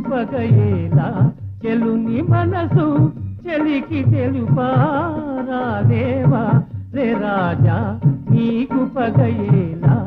పగయేలా చెలుని మనసు చెలికి తెలుపారాదేవా రే రాజా నీకు పగయేలా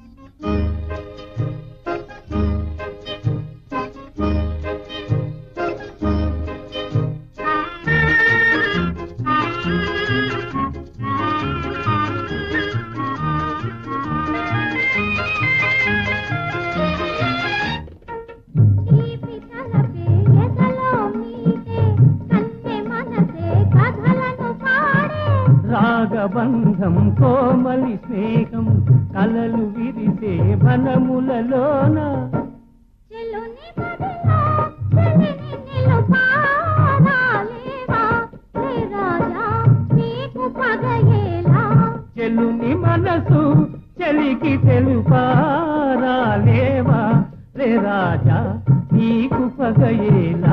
తీపి తలపే ఎదలో మీటే కన్నె మనసే కథలను పాడే రాగబంధం కోమలి స్నేహం కలలు విరిసే వనములలోన చెలుని మదిలో చెలిని నిలుపారాలేవా రే రాజా నీకు పగయేలా చెలుని మనసు చెలికి తెలుపారాలేవా రే రాజా నీకు పగయేలా